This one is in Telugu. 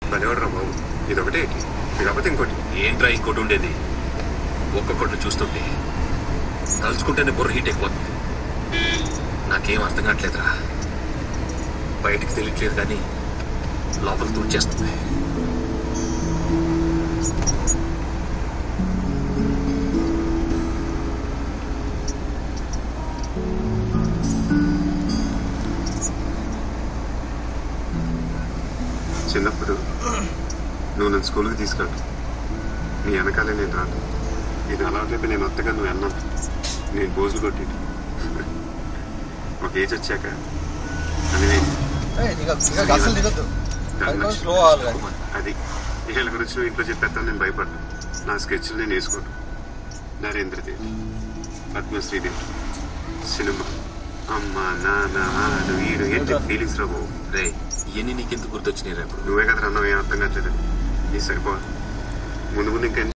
పనివాడు రా బాబు ఇదొకటి ఏంటి ఇది కాకపోతే ఇంకోటి ఏంట్రా ఇంకోటి ఉండేది ఒక్కొక్కటి చూస్తుంటే తలుచుకుంటేనే బుర్ర హీట్ అయిపోతుంది నాకేం అర్థం కావట్లేదురా బయటికి తెలియట్లేదు కానీ లోపల తూచేస్తుంది చిన్నప్పుడు నువ్వు నన్ను స్కూల్కి తీసుకెళ్ళు నీ వెనకాలే నేను రాను ఇది అలవాటైతే నేను వద్దగా నువ్వు అన్నాను నేను బోజులు కొట్టి ఒక ఏజ్ వచ్చాక అని నేను ఏయ్, దిగొద్దు, దిగొద్దు, అసలు దిగొద్దు అది కొంచెం స్లో అవ్వాలి కానీ అది వీళ్ళ గురించి నువ్వు ఇంట్లో చెప్పేస్తాను నేను భయపడ్డా నా స్కెచ్లు నేను వేసుకోను నరేంద్ర దేవ్ పద్మశ్రీదేవి సినిమా అమ్మ నాన్న ఆడు వీడు ఏంటి ఫీలింగ్స్ రా బాబు రే ఇవన్నీ నీకెందుకు గుర్తొచ్చినాయి రా ఇప్పుడు నువ్వే కదా అన్నావు ఏం అర్థం కావట్లేదు నీ సరిపో ముందు ముందు ఇంకా